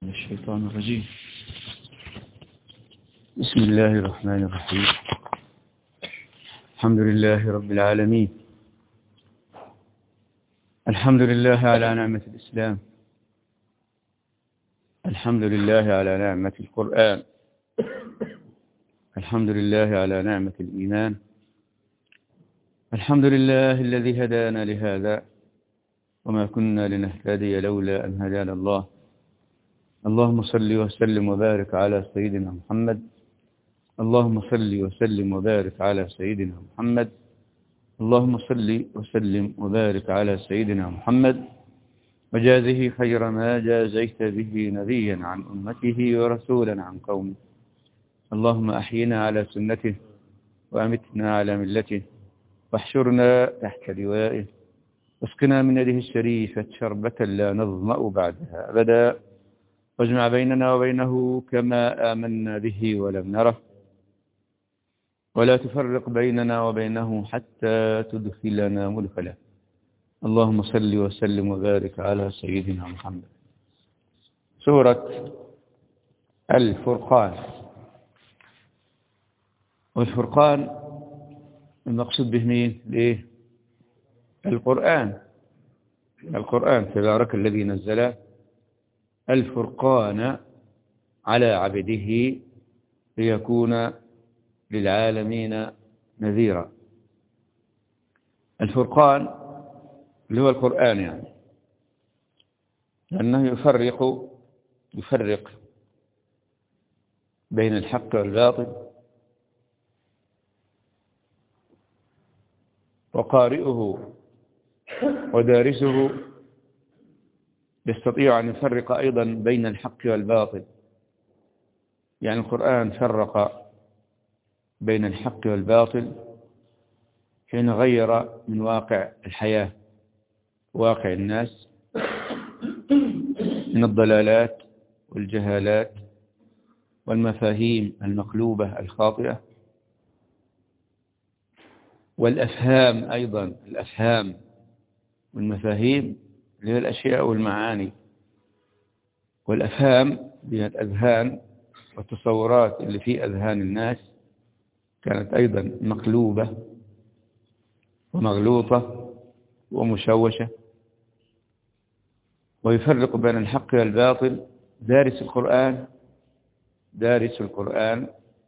من الشيطان الرجيم بسم الله الرحمن الرحيم الحمد لله رب العالمين الحمد لله على نعمة الإسلام الحمد لله على نعمة القرآن الحمد لله على نعمة الإيمان الحمد لله الذي هدانا لهذا وما كنا لنهتدي لولا أن هدانا الله اللهم صل وسلم وبارك على سيدنا محمد اللهم صل وسلم وبارك على سيدنا محمد اللهم صل وسلم وبارك على سيدنا محمد وجازه خير ما جازيت به نبيا عن أمته ورسولا عن قومه اللهم أحينا على سنته وأمتنا على ملته واحشرنا تحت لوائه واسقنا من يده الشريفة شربة لا نظمأ بعدها أبدا واجمع بيننا وبينه كما آمنا به ولم نره ولا تفرق بيننا وبينه حتى تدخلنا مدخلا اللهم صل وسلم وبارك على سيدنا محمد سورة الفرقان والفرقان المقصود به مين ليه القرآن القرآن تبارك الذي نزل الفرقان على عبده ليكون للعالمين نذيرا الفرقان اللي هو القرآن يعني لأنه يفرق يفرق بين الحق والباطل وقارئه ودارسه يستطيع أن يفرق أيضا بين الحق والباطل يعني القرآن فرق بين الحق والباطل حين غير من واقع الحياة واقع الناس من الضلالات والجهالات والمفاهيم المقلوبة الخاطئة والأفهام أيضا الأفهام والمفاهيم اللي هي الأشياء والمعاني والأفهام هي الأذهان والتصورات اللي في أذهان الناس كانت أيضا مقلوبة ومغلوطة ومشوشة ويفرق بين الحق والباطل دارس القرآن دارس القرآن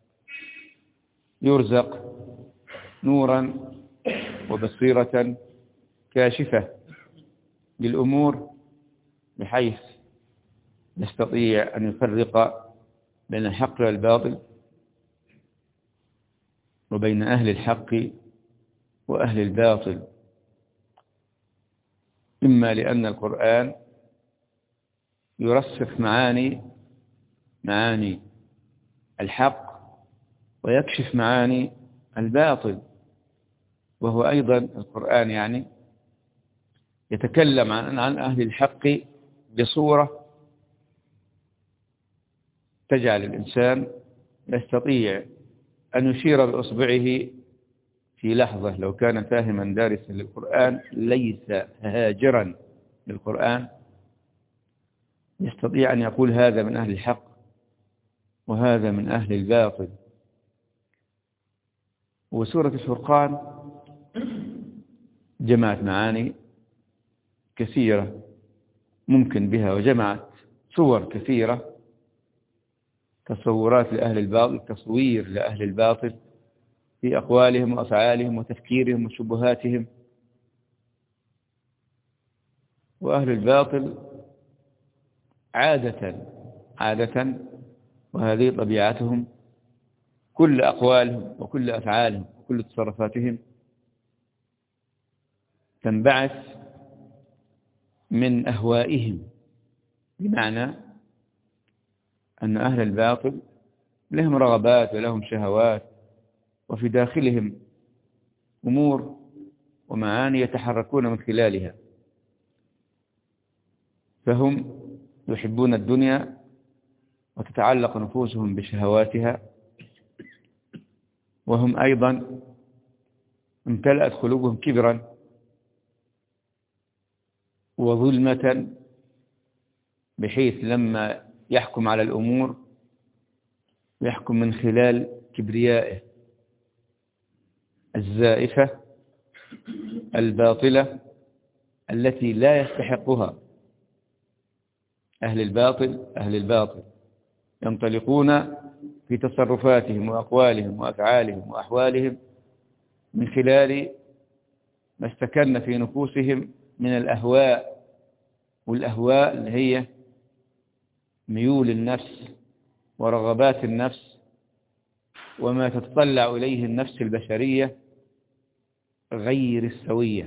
يرزق نورا وبصيرة كاشفة للأمور بحيث يستطيع أن يفرق بين الحق والباطل وبين أهل الحق وأهل الباطل إما لأن القرآن يرسخ معاني معاني الحق ويكشف معاني الباطل وهو أيضا القرآن يعني يتكلم عن عن أهل الحق بصورة تجعل الإنسان يستطيع أن يشير بإصبعه في لحظة لو كان فاهما دارسا للقرآن ليس هاجرا للقرآن يستطيع أن يقول هذا من أهل الحق وهذا من أهل الباطل وسورة الفرقان جمعت معاني كثيرة ممكن بها وجمعت صور كثيرة تصورات لأهل الباطل تصوير لأهل الباطل في أقوالهم وأفعالهم وتفكيرهم وشبهاتهم وأهل الباطل عادة عادة وهذه طبيعتهم كل أقوالهم وكل أفعالهم وكل تصرفاتهم تنبعث من أهوائهم بمعنى أن أهل الباطل لهم رغبات ولهم شهوات وفي داخلهم أمور ومعاني يتحركون من خلالها فهم يحبون الدنيا وتتعلق نفوسهم بشهواتها وهم أيضا امتلأت قلوبهم كبرا وظلمة بحيث لما يحكم على الأمور ويحكم من خلال كبريائه الزائفة الباطلة التي لا يستحقها أهل الباطل أهل الباطل ينطلقون في تصرفاتهم وأقوالهم وأفعالهم وأحوالهم من خلال ما استكن في نفوسهم من الأهواء والأهواء اللي هي ميول النفس ورغبات النفس وما تتطلع إليه النفس البشرية غير السوية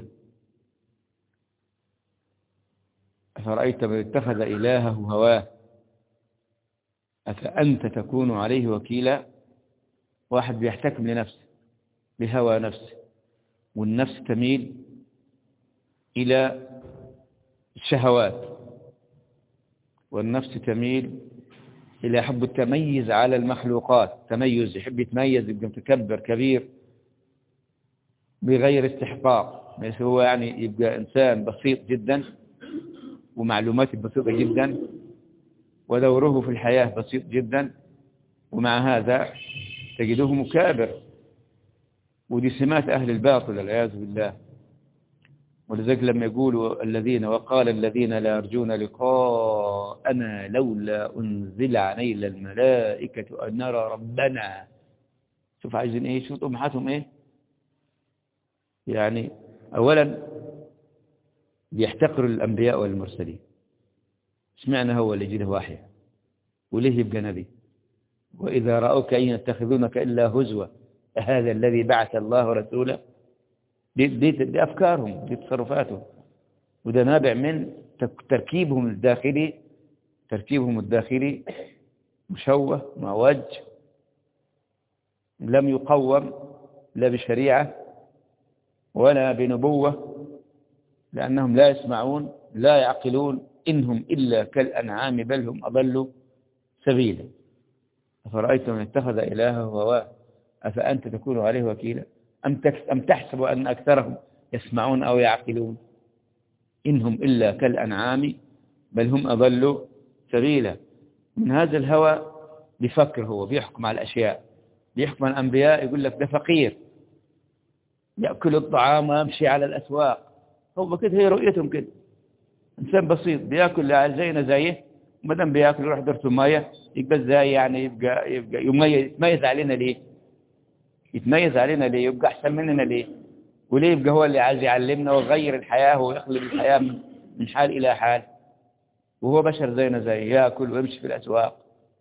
أفرأيت من اتخذ إلهه هواه أفأنت تكون عليه وكيلا واحد بيحتكم لنفسه بهوى نفسه والنفس تميل إلى الشهوات والنفس تميل إلى حب التميز على المخلوقات تميز يحب يتميز يبقى متكبر كبير بغير استحقاق بس هو يعني يبقى إنسان بسيط جدا ومعلوماته بسيطة جدا ودوره في الحياة بسيط جدا ومع هذا تجده مكابر ودي سمات أهل الباطل والعياذ بالله ولذلك لما يقولوا الذين وقال الذين لا يرجون لقاءنا لولا أنزل علينا الملائكة أن نرى ربنا شوف عايزين ايه شوف طموحاتهم ايه يعني اولا بيحتقروا الانبياء والمرسلين اشمعنى هو اللي يجي له وحي وليه يبقى نبي واذا راوك ان يتخذونك الا هزوا هذا الذي بعث الله رسوله دي, دي, دي افكارهم دي تصرفاتهم وده نابع من تركيبهم الداخلي تركيبهم الداخلي مشوه معوج لم يقوم لا بشريعة ولا بنبوة لأنهم لا يسمعون لا يعقلون إنهم إلا كالأنعام بل هم أضلوا سبيلا أفرأيت من اتخذ إلهه هواه أفأنت تكون عليه وكيلا أم, أم تحسب أن أكثرهم يسمعون أو يعقلون إنهم إلا كالأنعام بل هم أضلوا سبيلا من هذا الهوى بيفكر هو بيحكم على الأشياء بيحكم على الأنبياء يقول لك ده فقير يأكل الطعام ويمشي على الأسواق هو كده هي رؤيتهم كده إنسان بسيط بيأكل زينا زيه ما دام بيأكل يروح درته مية يبقى ازاي يعني يبقى, يبقى يميز, يتميز علينا ليه يتميز علينا ليه يبقى أحسن مننا ليه وليه يبقى هو اللي عايز يعلمنا ويغير الحياة ويقلب الحياة من حال إلى حال وهو بشر زينا زي يأكل ويمشي في الأسواق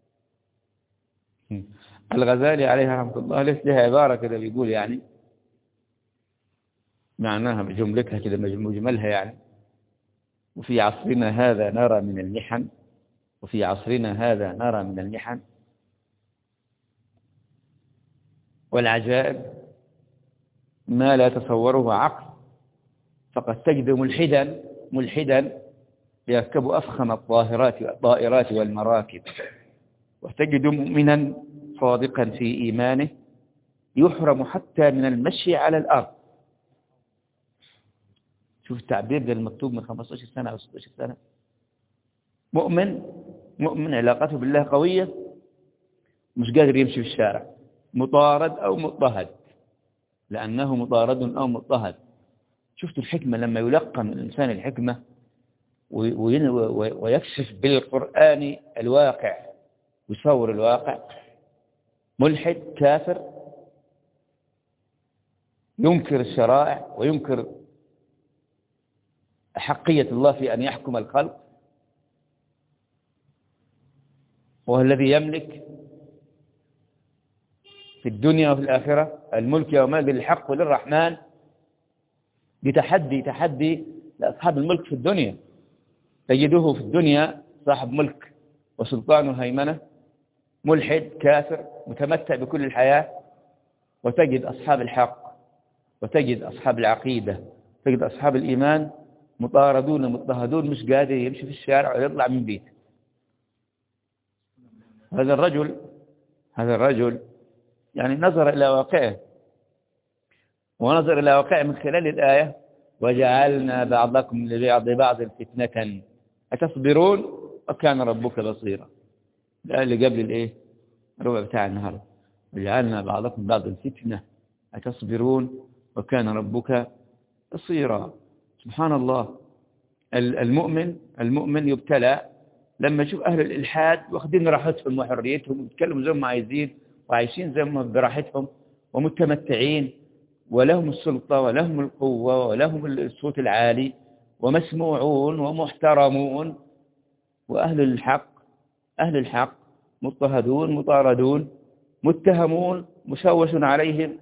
الغزالي عليه رحمة الله لها عبارة كده بيقول يعني معناها بجملتها كده مجملها يعني وفي عصرنا هذا نرى من المحن وفي عصرنا هذا نرى من المحن والعجائب ما لا تصوره عقل فقد تجد ملحدا ملحدا يركب أفخم الطاهرات الطائرات والمراكب وتجد مؤمنا صادقا في إيمانه يحرم حتى من المشي على الأرض شوف التعبير ده المكتوب من 15 سنة أو 16 سنة مؤمن مؤمن علاقته بالله قوية مش قادر يمشي في الشارع مطارد أو مضطهد لأنه مطارد أو مضطهد شفتوا الحكمة لما يلقن الإنسان الحكمة ويكشف بالقرآن الواقع يصور الواقع ملحد كافر ينكر الشرائع وينكر حقية الله في أن يحكم الخلق وهو الذي يملك في الدنيا وفي الآخرة الملك يوم للحق وللرحمن بتحدي تحدي لأصحاب الملك في الدنيا تجده في الدنيا صاحب ملك وسلطان وهيمنة ملحد كافر متمتع بكل الحياة وتجد أصحاب الحق وتجد أصحاب العقيدة تجد أصحاب الإيمان مطاردون مضطهدون مش قادر يمشي في الشارع ويطلع من بيته هذا الرجل هذا الرجل يعني نظر إلى واقعه ونظر إلى واقعه من خلال الآية وجعلنا بعضكم لبعض بعض فتنة أتصبرون وكان ربك بصيرا الآية اللي قبل الإيه الربع بتاع النهاردة وجعلنا بعضكم بعض فتنة أتصبرون وكان ربك بصيرا سبحان الله المؤمن المؤمن يبتلى لما يشوف أهل الإلحاد واخدين راحتهم وحريتهم ويتكلموا زي ما عايزين وعايشين زي ما براحتهم ومتمتعين ولهم السلطة ولهم القوة ولهم الصوت العالي ومسموعون ومحترمون وأهل الحق أهل الحق مضطهدون مطاردون متهمون مشوش عليهم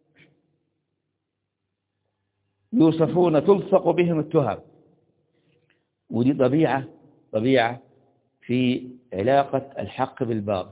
يوصفون تلصق بهم التهم ودي طبيعة طبيعة في علاقة الحق بالباطل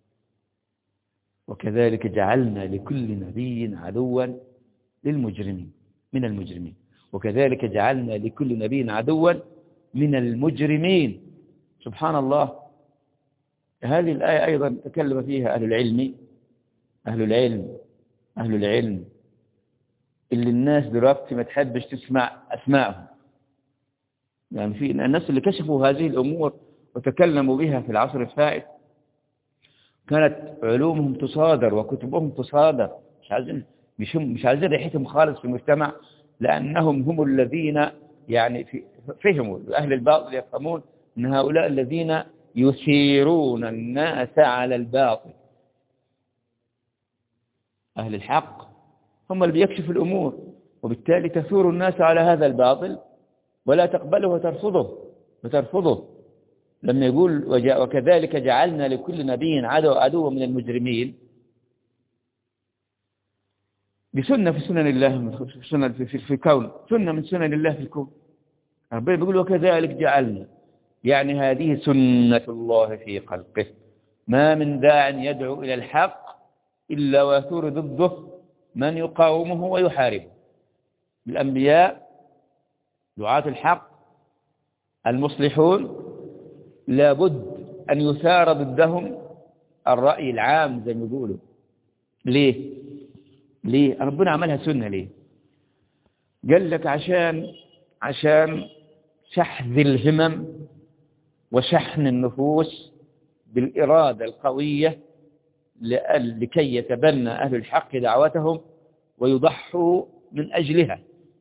وكذلك جعلنا لكل نبي عدوا للمجرمين من المجرمين وكذلك جعلنا لكل نبي عدوا من المجرمين سبحان الله هذه الآية أيضا تكلم فيها أهل العلم أهل العلم أهل العلم اللي الناس دلوقتي ما تحبش تسمع أسمائهم يعني في الناس اللي كشفوا هذه الأمور وتكلموا بها في العصر الفائت كانت علومهم تصادر وكتبهم تصادر مش عايزين مش, مش عايزين ريحتهم خالص في المجتمع لأنهم هم الذين يعني في فهموا أهل الباطل يفهمون أن هؤلاء الذين يثيرون الناس على الباطل أهل الحق هم اللي بيكشفوا الأمور وبالتالي تثور الناس على هذا الباطل ولا تقبله وترفضه وترفضه لما يقول وكذلك جعلنا لكل نبي عدو عدو من المجرمين بسنة في سنن الله في سنن في, في, في الكون سنة من سنن الله في الكون ربنا بيقول وكذلك جعلنا يعني هذه سنة الله في خلقه ما من داع يدعو إلى الحق إلا ويثور ضده من يقاومه ويحاربه الأنبياء دعاة الحق المصلحون لابد أن يثار ضدهم الرأي العام زي ما يقولوا ليه ليه ربنا عملها سنة ليه قال لك عشان عشان شحذ الهمم وشحن النفوس بالإرادة القوية لكي يتبنى أهل الحق دعوتهم ويضحوا من أجلها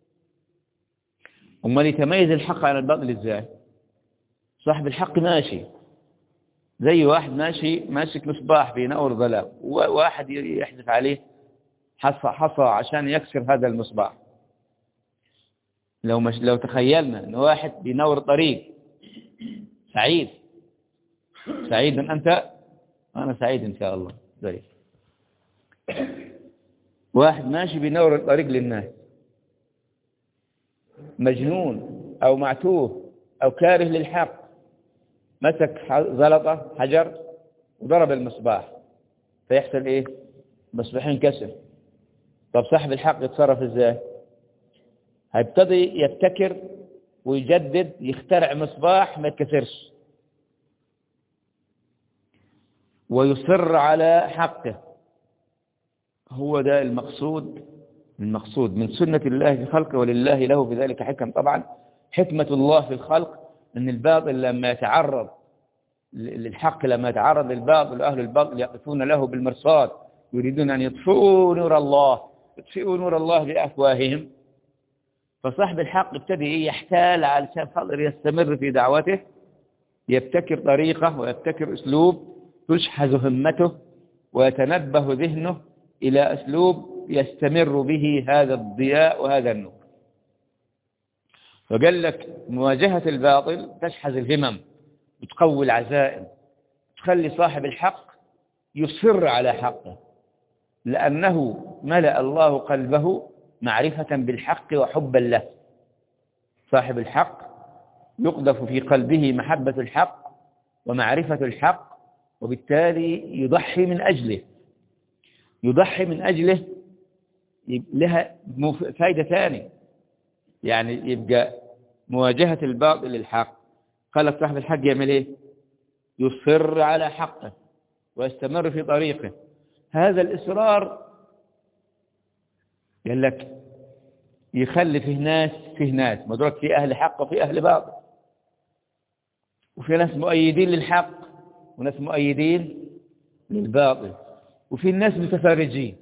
أما يتميز الحق عن الباطل إزاي صاحب الحق ماشي زي واحد ماشي ماسك مصباح بينور ظلام وواحد يحذف عليه حصى حصى عشان يكسر هذا المصباح لو مش لو تخيلنا ان واحد بينور طريق سعيد سعيد أنت أنا سعيد إن شاء الله ذلك واحد ماشي بينور الطريق للناس مجنون أو معتوه أو كاره للحق مسك زلطة حجر وضرب المصباح فيحصل إيه مصباحين كسر طب صاحب الحق يتصرف إزاي هيبتدي يبتكر ويجدد يخترع مصباح ما يتكسرش ويصر على حقه هو ده المقصود المقصود من سنة الله في خلقه ولله له في ذلك حكم طبعا حكمة الله في الخلق أن الباطل لما يتعرض للحق لما يتعرض للباطل وأهل الباطل يقفون له بالمرصاد يريدون أن يطفئوا نور الله يطفئوا نور الله بأفواههم فصاحب الحق ابتدي يحتال علشان خاطر يستمر في دعوته يبتكر طريقة ويبتكر أسلوب تشحذ همته ويتنبه ذهنه إلى أسلوب يستمر به هذا الضياء وهذا النور وقال لك مواجهة الباطل تشحذ الهمم وتقوي العزائم تخلي صاحب الحق يصر على حقه لأنه ملأ الله قلبه معرفة بالحق وحبا له صاحب الحق يقذف في قلبه محبة الحق ومعرفة الحق وبالتالي يضحي من أجله يضحي من أجله لها فائدة ثانية يعني يبقى مواجهة الباطل للحق قال صاحب الحق يعمل ايه يصر على حقه ويستمر في طريقه هذا الإصرار قال لك يخلي فيه ناس فيه ناس مدرك في أهل حق وفي أهل باطل وفي ناس مؤيدين للحق وناس مؤيدين للباطل وفي الناس متفرجين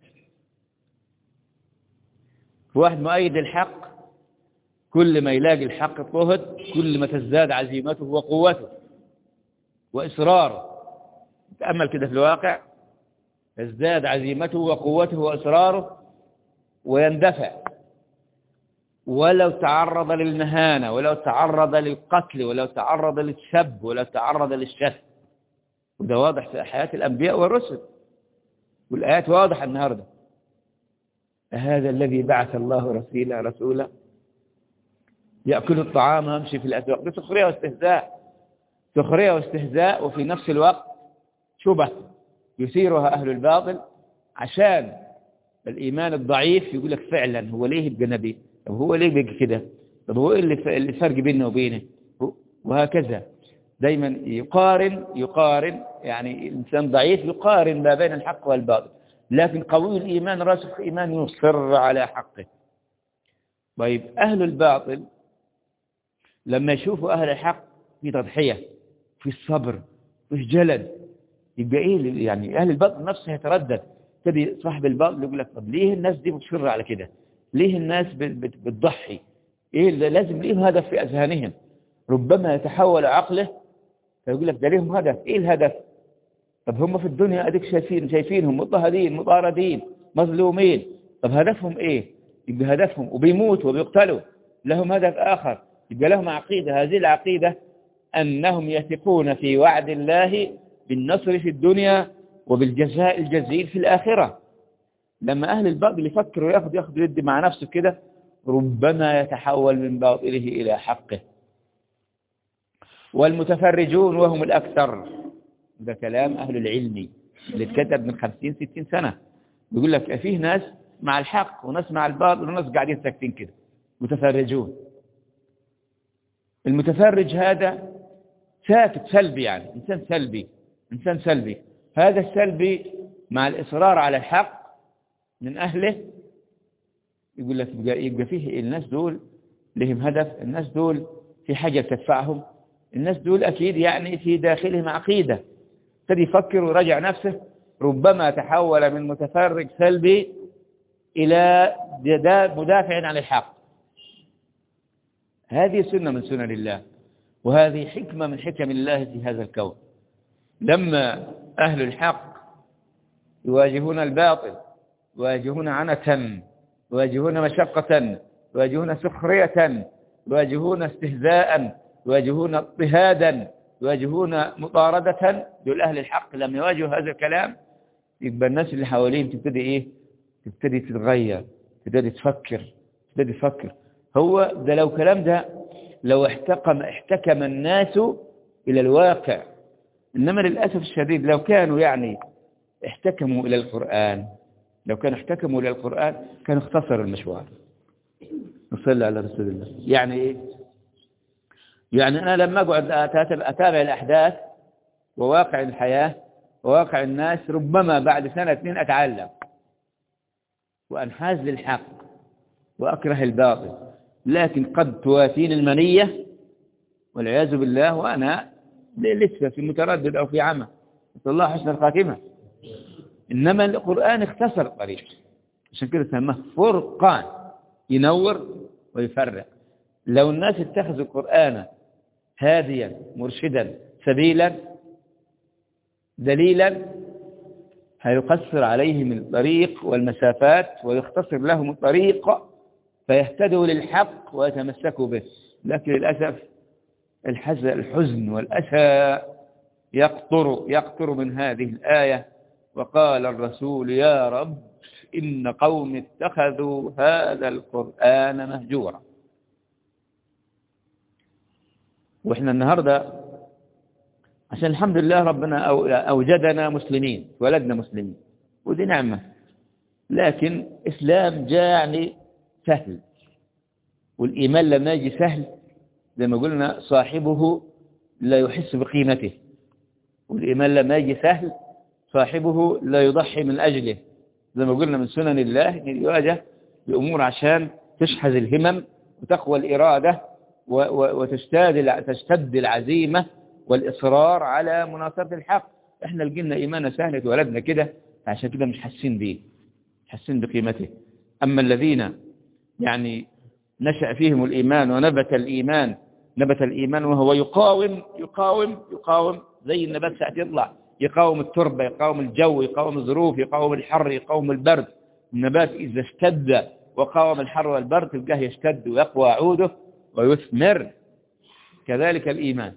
في واحد مؤيد للحق كل ما يلاقي الحق طهد كل ما تزداد عزيمته وقوته وإصراره تأمل كده في الواقع تزداد عزيمته وقوته وإصراره ويندفع ولو تعرض للمهانة ولو تعرض للقتل ولو تعرض للسب ولو تعرض للشتم وده واضح في حياة الأنبياء والرسل والآيات واضحة النهاردة هذا الذي بعث الله رسولا رسولا يأكل الطعام ويمشي في الأسواق ده سخرية واستهزاء سخرية واستهزاء وفي نفس الوقت شبه يثيرها أهل الباطل عشان الإيمان الضعيف يقول لك فعلا هو ليه يبقى نبي طب هو ليه بيجي كده طب هو ايه اللي الفرق بيننا وبينه وهكذا دايما يقارن يقارن يعني الإنسان ضعيف يقارن ما بين الحق والباطل لكن قوي الإيمان راسخ إيمان يصر على حقه طيب أهل الباطل لما يشوفوا أهل الحق في تضحية في الصبر في جلد يبقى إيه يعني أهل الباطل نفسه يتردد تبي صاحب الباطل يقول لك طب ليه الناس دي بتصر على كده ليه الناس بتضحي إيه اللي لازم ليهم هدف في أذهانهم ربما يتحول عقله فيقول لك ده ليهم هدف إيه الهدف طب هم في الدنيا أديك شايفين شايفينهم مضطهدين مطاردين مظلومين طب هدفهم إيه يبقى هدفهم وبيموتوا وبيقتلوا لهم هدف آخر يبقى لهم عقيدة هذه العقيدة أنهم يثقون في وعد الله بالنصر في الدنيا وبالجزاء الجزيل في الآخرة لما أهل الباطل يفكروا ياخد ياخد يد مع نفسه كده ربما يتحول من باطله إلى حقه والمتفرجون وهم الأكثر ده كلام أهل العلم اللي اتكتب من خمسين ستين سنة بيقول لك فيه ناس مع الحق وناس مع الباطل وناس قاعدين ساكتين كده متفرجون المتفرج هذا ساكت سلبي يعني إنسان سلبي إنسان سلبي هذا السلبي مع الإصرار على الحق من أهله يقول لك يبقى فيه الناس دول لهم هدف الناس دول في حاجة تدفعهم الناس دول أكيد يعني في داخلهم عقيدة ابتدي يفكر ويراجع نفسه ربما تحول من متفرج سلبي إلى مدافع عن الحق هذه سنة من سنن الله وهذه حكمة من حكم الله في هذا الكون لما أهل الحق يواجهون الباطل يواجهون عنة يواجهون مشقة يواجهون سخرية يواجهون استهزاء يواجهون اضطهادا يواجهون مطاردة دول أهل الحق لما يواجهوا هذا الكلام يبقى الناس اللي حواليهم تبتدي إيه تبتدي تتغير تبتدي تفكر تبتدي تفكر هو ده لو كلام ده لو احتكم احتكم الناس إلى الواقع إنما للأسف الشديد لو كانوا يعني احتكموا إلى القرآن لو كانوا احتكموا إلى القرآن كان اختصر المشوار نصلي على رسول الله يعني إيه يعني أنا لما أقعد أتابع الأحداث وواقع الحياة وواقع الناس ربما بعد سنة اثنين أتعلم وأنحاز للحق وأكره الباطل لكن قد تواتين المنية والعياذ بالله وأنا لسه في متردد أو في عمى نسأل الله حسن الخاتمة إنما القرآن اختصر الطريق عشان كده سماه فرقان ينور ويفرق لو الناس اتخذوا القرآن هاديا مرشدا سبيلا دليلا هيقصر عليهم الطريق والمسافات ويختصر لهم الطريق فيهتدوا للحق ويتمسكوا به لكن للأسف الحزن, الحزن والأسى يقطر, يقطر من هذه الآية وقال الرسول يا رب إن قوم اتخذوا هذا القرآن مهجورا وإحنا النهاردة عشان الحمد لله ربنا أوجدنا مسلمين ولدنا مسلمين ودي نعمة لكن إسلام جاء سهل والإيمان لما يجي سهل زي ما قلنا صاحبه لا يحس بقيمته والإيمان لما يجي سهل صاحبه لا يضحي من أجله زي ما قلنا من سنن الله أن يواجه بأمور عشان تشحذ الهمم وتقوى الإرادة وتشتد تشتد العزيمة والإصرار على مناصرة الحق احنا لقينا إيماننا سهل اتولدنا كده عشان كده مش حاسين بيه مش حاسين بقيمته أما الذين يعني نشأ فيهم الإيمان ونبت الإيمان نبت الإيمان وهو يقاوم يقاوم يقاوم زي النبات ساعة يطلع يقاوم التربة يقاوم الجو يقاوم الظروف يقاوم الحر يقاوم البرد النبات إذا اشتد وقاوم الحر والبرد تلقاه يشتد ويقوى عوده ويثمر كذلك الإيمان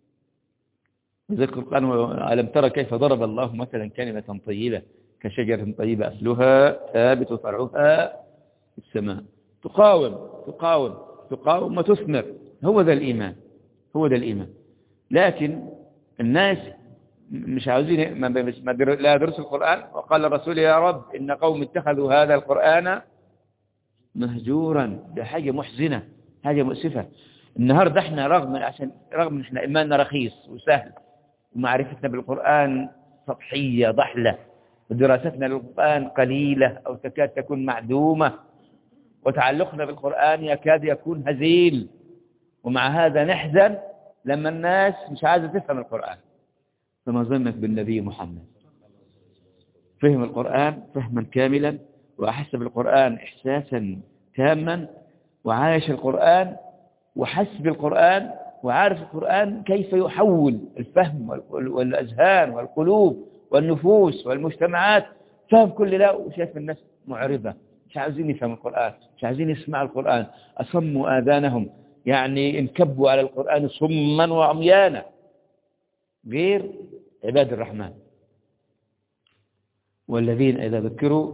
ذكر القرآن ألم ترى كيف ضرب الله مثلا كلمة طيبة كشجرة طيبة أصلها ثابت وفرعها في السماء تقاوم تقاوم تقاوم وتثمر هو ذا الإيمان هو ذا الإيمان لكن الناس مش عاوزين ما ما لا يدرسوا القرآن وقال الرسول يا رب إن قوم اتخذوا هذا القرآن مهجورا ده حاجة محزنة حاجة مؤسفة النهاردة احنا رغم عشان رغم ان احنا ايماننا رخيص وسهل ومعرفتنا بالقرآن سطحية ضحلة ودراستنا للقرآن قليلة أو تكاد تكون معدومة وتعلقنا بالقرآن يكاد يكون هزيل ومع هذا نحزن لما الناس مش عايزة تفهم القرآن فما ظنك بالنبي محمد فهم القرآن فهما كاملا وأحس بالقرآن إحساسا تاما وعايش القرآن وحس بالقرآن وعارف القرآن كيف يحول الفهم والأذهان والقلوب والنفوس والمجتمعات فهم كل ده وشايف الناس معرضة مش عايزين يفهم القرآن مش عايزين يسمع القرآن أصموا آذانهم يعني انكبوا على القرآن صما وعميانا غير عباد الرحمن والذين إذا ذكروا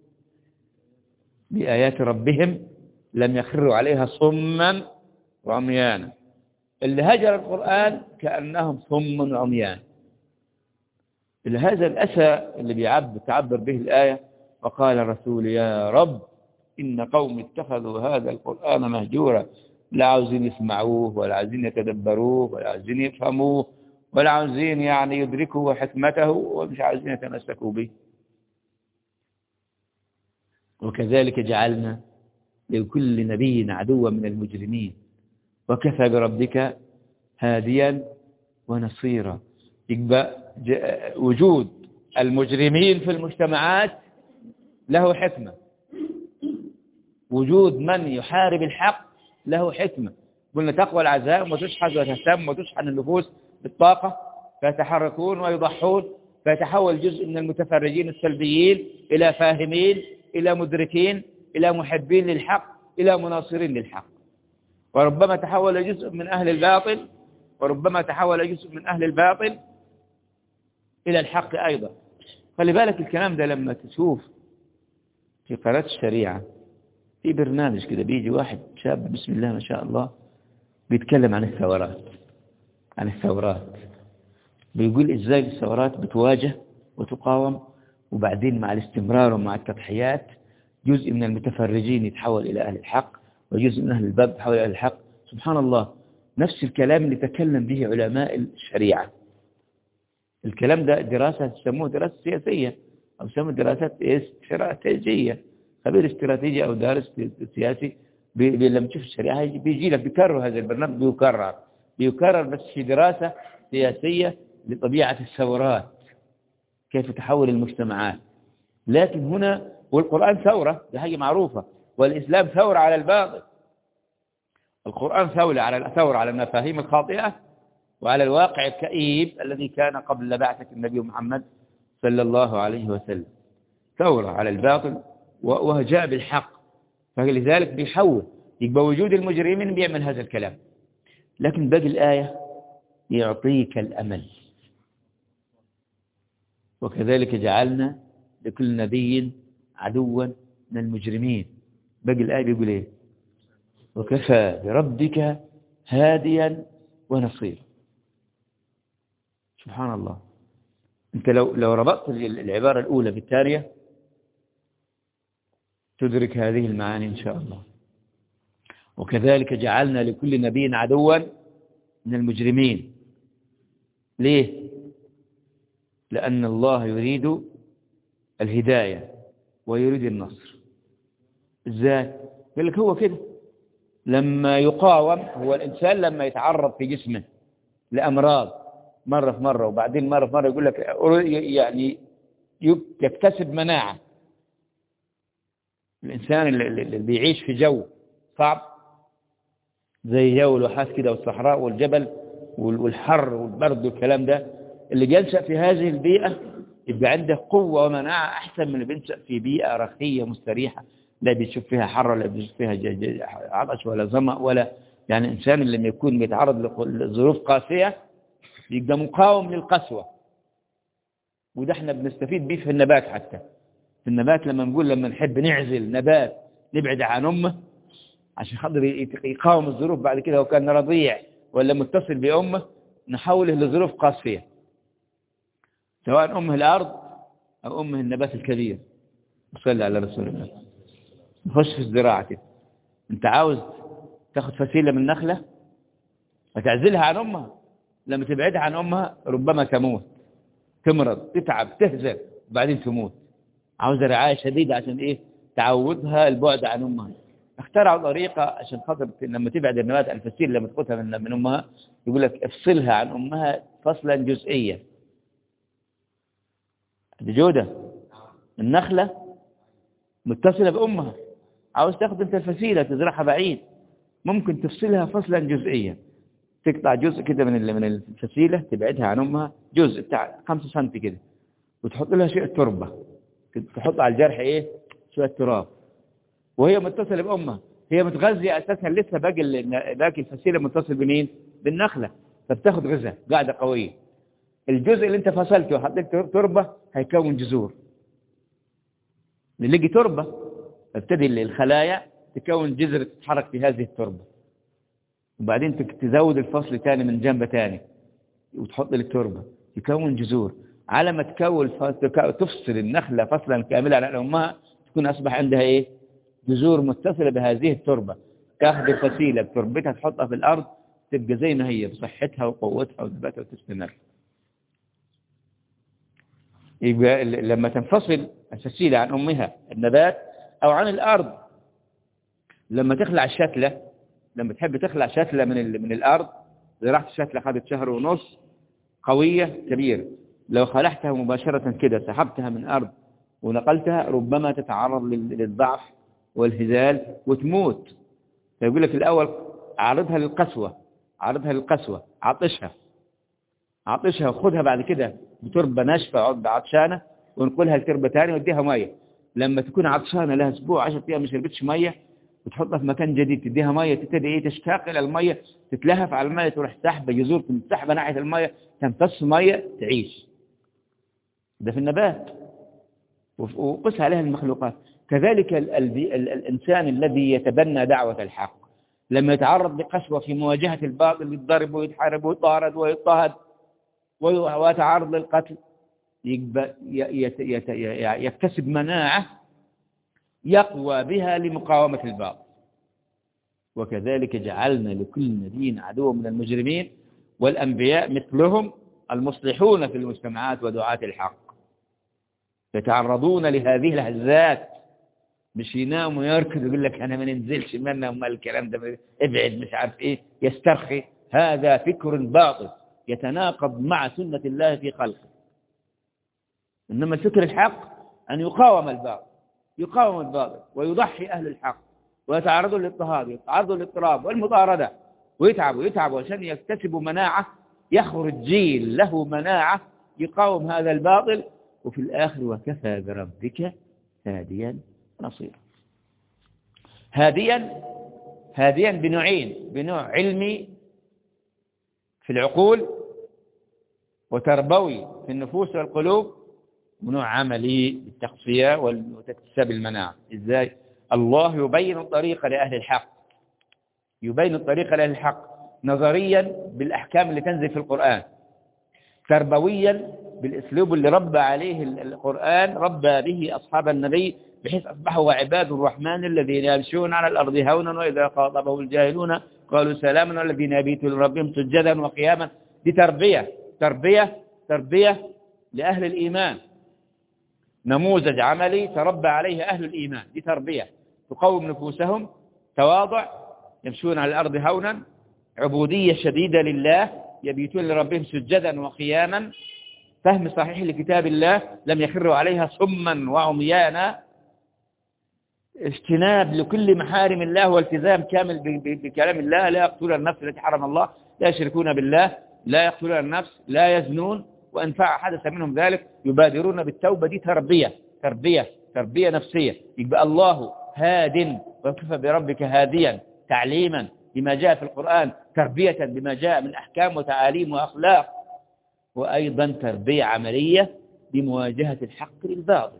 بآيات ربهم لم يخروا عليها صما وعميانا اللي هجر القرآن كأنهم صم وعميان هذا الأسى اللي بيعبر تعبر به الآية وقال الرسول يا رب إن قوم اتخذوا هذا القرآن مهجورا لا عاوزين يسمعوه ولا عاوزين يتدبروه ولا عاوزين يفهموه ولا عاوزين يعني يدركوا حكمته ومش عاوزين يتمسكوا به وكذلك جعلنا لكل نبي عدوا من المجرمين وكفى بربك هاديا ونصيرا يبقى وجود المجرمين في المجتمعات له حكمة وجود من يحارب الحق له حكمة قلنا تقوى العزائم وتشحذ وتهتم وتشحن النفوس بالطاقة فيتحركون ويضحون فيتحول جزء من المتفرجين السلبيين إلى فاهمين إلى مدركين إلى محبين للحق إلى مناصرين للحق وربما تحول جزء من أهل الباطل وربما تحول جزء من أهل الباطل إلى الحق أيضا خلي بالك الكلام ده لما تشوف في قناة الشريعة في برنامج كده بيجي واحد شاب بسم الله ما شاء الله بيتكلم عن الثورات عن الثورات بيقول ازاي الثورات بتواجه وتقاوم وبعدين مع الاستمرار ومع التضحيات جزء من المتفرجين يتحول إلى أهل الحق وجزء من أهل الباب يتحول إلى أهل الحق سبحان الله نفس الكلام اللي تكلم به علماء الشريعة الكلام ده دراسة تسموه دراسة سياسية أو تسموه دراسات استراتيجية خبير استراتيجي أو دارس سياسي لما تشوف الشريعة بيجي لك بيكرر هذا البرنامج بيكرر بيكرر بس في دراسة سياسية لطبيعة الثورات كيف تحول المجتمعات لكن هنا والقرآن ثورة دي حاجة معروفة والإسلام ثورة على الباطل القرآن ثورة على ثورة على المفاهيم الخاطئة وعلى الواقع الكئيب الذي كان قبل بعثة النبي محمد صلى الله عليه وسلم ثورة على الباطل وجاء بالحق فلذلك بيحول يبقى وجود المجرمين بيعمل هذا الكلام لكن باقي الآية يعطيك الأمل وكذلك جعلنا لكل نبي عدوا من المجرمين باقي الآية بيقول ايه وكفى بربك هاديا ونصيرا سبحان الله انت لو لو ربطت العبارة الأولى بالثانية تدرك هذه المعاني إن شاء الله وكذلك جعلنا لكل نبي عدوا من المجرمين ليه لأن الله يريد الهداية ويريد النصر ازاي يقول لك هو كده لما يقاوم هو الإنسان لما يتعرض في جسمه لأمراض مرة في مرة وبعدين مرة في مرة يقول لك يعني يكتسب مناعة الإنسان اللي بيعيش في جو صعب زي جو الواحات كده والصحراء والجبل والحر والبرد والكلام ده اللي بينشأ في هذه البيئة يبقى عنده قوة ومناعة أحسن من اللي بينشأ في بيئة رخية مستريحة لا بيشوف فيها حر ولا بيشوف فيها عطش ولا ظمأ ولا يعني إنسان اللي لما يكون بيتعرض لظروف قاسية يبقى مقاوم للقسوة وده احنا بنستفيد بيه في النبات حتى في النبات لما نقول لما نحب نعزل نبات نبعد عن أمه عشان خاطر يقاوم الظروف بعد كده وكان رضيع ولا متصل بأمه نحوله لظروف قاسية سواء أمه الأرض أو أمه النبات الكبير صلى على رسول الله نخش في الزراعة كده انت عاوز تاخد فسيلة من نخلة وتعزلها عن أمها لما تبعدها عن أمها ربما تموت تمرض تتعب تهزل وبعدين تموت عاوزة رعاية شديدة عشان إيه تعودها البعد عن أمها اخترعوا طريقة عشان خاطر لما تبعد النبات الفسيل لما تاخدها من, من أمها يقول لك افصلها عن أمها فصلا جزئيا دي جودة النخلة متصلة بأمها عاوز تاخد انت الفسيلة تزرعها بعيد ممكن تفصلها فصلا جزئيا تقطع جزء كده من من الفسيلة تبعدها عن أمها جزء بتاع 5 سم كده وتحط لها شوية تربة تحط على الجرح ايه شوية تراب وهي متصلة بأمها هي متغذية أساسا لسه باقي باقي الفسيلة متصل بمين بالنخلة فبتاخد غذاء قاعدة قوية الجزء اللي انت فصلته وحطيت تربة هيكون جذور نلاقي تربة تبتدي الخلايا تكون جذر تتحرك في هذه التربة وبعدين تزود الفصل تاني من جنب تاني وتحط التربة تكون جذور على ما تكون تفصل النخلة فصلا كاملا عن أمها تكون أصبح عندها إيه جذور متصلة بهذه التربة تاخذ الفسيلة بتربتها تحطها في الأرض تبقى زي ما هي بصحتها وقوتها وثباتها وتستمر يبقى لما تنفصل الفسيلة عن أمها النبات أو عن الأرض لما تخلع الشتلة لما تحب تخلع شتلة من من الأرض زرعت الشتلة خدت شهر ونص قوية كبيرة لو خلعتها مباشرة كده سحبتها من أرض ونقلتها ربما تتعرض للضعف والهزال وتموت فيقول لك الأول عرضها للقسوة عرضها للقسوة عطشها عطشها وخذها بعد كده بتربة ناشفة عطشانة ونقولها لتربة تاني واديها مية لما تكون عطشانة لها اسبوع 10 ايام ما شربتش مية وتحطها في مكان جديد تديها مية تبتدي ايه تشتاق الى المية تتلهف على المية تروح سحبة جذور تسحبة ناحية المية تمتص مية تعيش ده في النبات وقس عليها المخلوقات كذلك ال ال ال الإنسان الذي يتبنى دعوة الحق لما يتعرض لقسوة في مواجهة الباطل يتضرب ويتحارب ويطارد ويضطهد ويتعرض للقتل يكتسب مناعة يقوى بها لمقاومة الباطل وكذلك جعلنا لكل نبي عدوا من المجرمين والأنبياء مثلهم المصلحون في المجتمعات ودعاة الحق يتعرضون لهذه الهزات مش ينام ويركض ويقول لك أنا ما ننزلش منا وما الكلام ده ابعد مش عارف إيه يسترخي هذا فكر باطل يتناقض مع سنة الله في خلقه إنما الفكر الحق أن يقاوم الباطل يقاوم الباطل ويضحي أهل الحق ويتعرضوا للاضطهاد ويتعرضوا للاضطراب والمطاردة ويتعبوا يتعبوا عشان يكتسبوا مناعة يخرج جيل له مناعة يقاوم هذا الباطل وفي الآخر وكفى بربك هاديا نصيرا هاديا هاديا بنوعين بنوع علمي في العقول وتربوي في النفوس والقلوب ونوع عملي بالتقصية واكتساب المناعة ازاي الله يبين الطريقة لأهل الحق يبين الطريقة لأهل الحق نظريا بالأحكام اللي تنزل في القرآن تربويا بالاسلوب اللي ربى عليه القرآن ربى به أصحاب النبي بحيث أصبحوا عباد الرحمن الذين يمشون على الأرض هونا وإذا خاطبهم الجاهلون قالوا سلاما والذين يبيتوا لربهم سجدا وقياما دي تربية تربية تربية لأهل الإيمان نموذج عملي تربى عليه أهل الإيمان دي تربية تقوم نفوسهم تواضع يمشون على الأرض هونا عبودية شديدة لله يبيتون لربهم سجدا وقياما فهم صحيح لكتاب الله لم يخروا عليها صما وعميانا اجتناب لكل محارم الله والتزام كامل بكلام الله لا يقتلون النفس التي حرم الله لا يشركون بالله لا يقتلون النفس لا يزنون وإن فعل حدث منهم ذلك يبادرون بالتوبة دي تربية تربية تربية نفسية يبقى الله هاد وكفى بربك هاديا تعليما بما جاء في القرآن تربية بما جاء من أحكام وتعاليم وأخلاق وأيضا تربية عملية بمواجهة الحق للباطل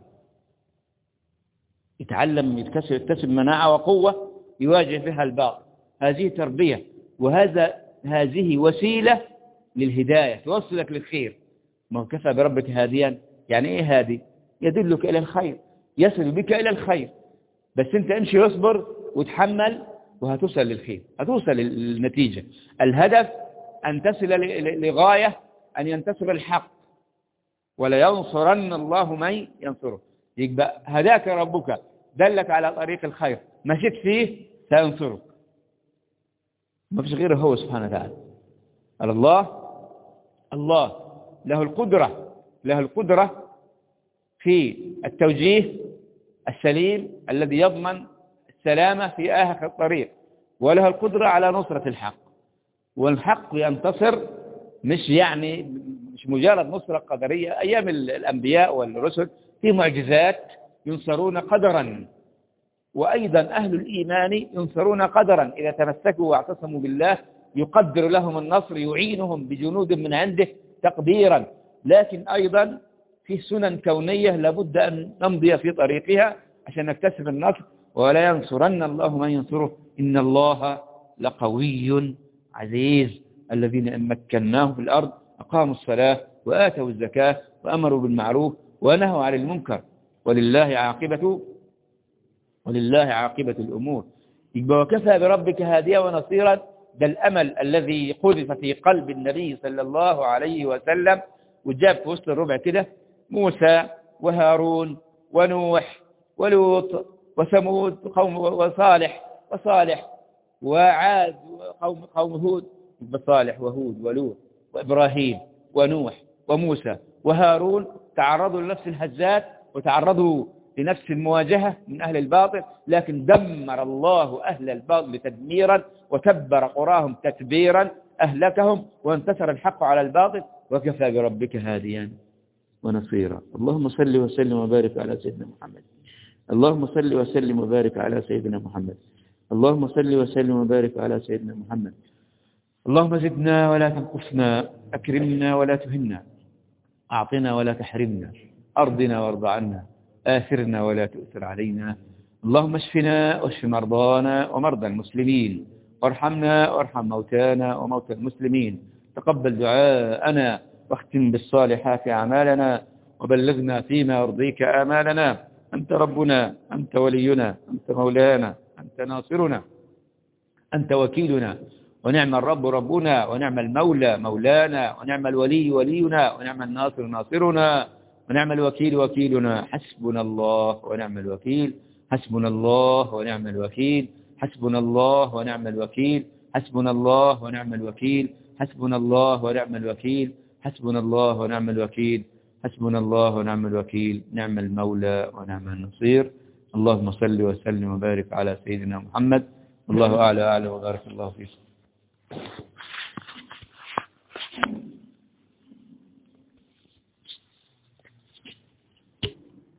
يتعلم يكتسب, يكتسب مناعة وقوة يواجه بها الباطل هذه تربية وهذا هذه وسيلة للهداية توصلك للخير ما كفى بربك هاديا يعني ايه هادي يدلك الى الخير يصل بك الى الخير بس انت امشي واصبر وتحمل وهتوصل للخير هتوصل للنتيجة الهدف ان تصل لغاية ان ينتصر الحق ولا ينصرن الله من ينصره يبقى هداك ربك دلك على طريق الخير مشيت فيه سينصرك ما فيش غيره هو سبحانه وتعالى الله الله له القدرة له القدرة في التوجيه السليم الذي يضمن السلامة في آخر الطريق وله القدرة على نصرة الحق والحق ينتصر مش يعني مش مجرد نصرة قدرية أيام الأنبياء والرسل في معجزات ينصرون قدرا وأيضا أهل الإيمان ينصرون قدرا إذا تمسكوا واعتصموا بالله يقدر لهم النصر يعينهم بجنود من عنده تقديرا لكن أيضا في سنن كونية لابد أن نمضي في طريقها عشان نكتسب النصر ولا ينصرن الله من ينصره إن الله لقوي عزيز الذين إن مكناهم في الأرض أقاموا الصلاة وآتوا الزكاة وأمروا بالمعروف ونهوا عن المنكر ولله عاقبة ولله عاقبة الأمور يبقى وكفى بربك هاديا ونصيرا ده الأمل الذي قذف في قلب النبي صلى الله عليه وسلم وجاب في وسط الربع كده موسى وهارون ونوح ولوط وثمود قوم وصالح وصالح وعاد قوم قوم هود بصالح وهود ولوط وإبراهيم ونوح وموسى وهارون تعرضوا لنفس الهزات وتعرضوا لنفس المواجهة من أهل الباطل لكن دمر الله أهل الباطل تدميرا وتبر قراهم تتبيرا أهلكهم وانتصر الحق على الباطل وكفى بربك هاديا ونصيرا اللهم صل وسلم وبارك على سيدنا محمد اللهم صل وسلم وبارك على سيدنا محمد اللهم صل وسلم وبارك على سيدنا محمد اللهم زدنا ولا تنقصنا أكرمنا ولا تهنا أعطنا ولا تحرمنا أرضنا وارض عنا آثرنا ولا تؤثر علينا اللهم اشفنا واشف مرضانا ومرضى المسلمين وارحمنا وارحم موتانا وموتى المسلمين تقبل دعاءنا واختم بالصالحات أعمالنا وبلغنا فيما يرضيك آمالنا أنت ربنا أنت ولينا أنت مولانا أنت ناصرنا أنت وكيلنا ونعم الرب ربنا ونعم المولى مولانا ونعم الولي ولينا ونعم الناصر ناصرنا ونعم الوكيل وكيلنا حسبنا الله ونعم الوكيل حسبنا الله ونعم الوكيل حسبنا الله ونعم الوكيل حسبنا الله ونعم الوكيل حسبنا الله ونعم الوكيل حسبنا الله ونعم الوكيل حسبنا الله ونعم الوكيل نعم المولى ونعم النصير اللهم صل وسلم وبارك على سيدنا محمد الله أعلى أعلى وبارك الله فيكم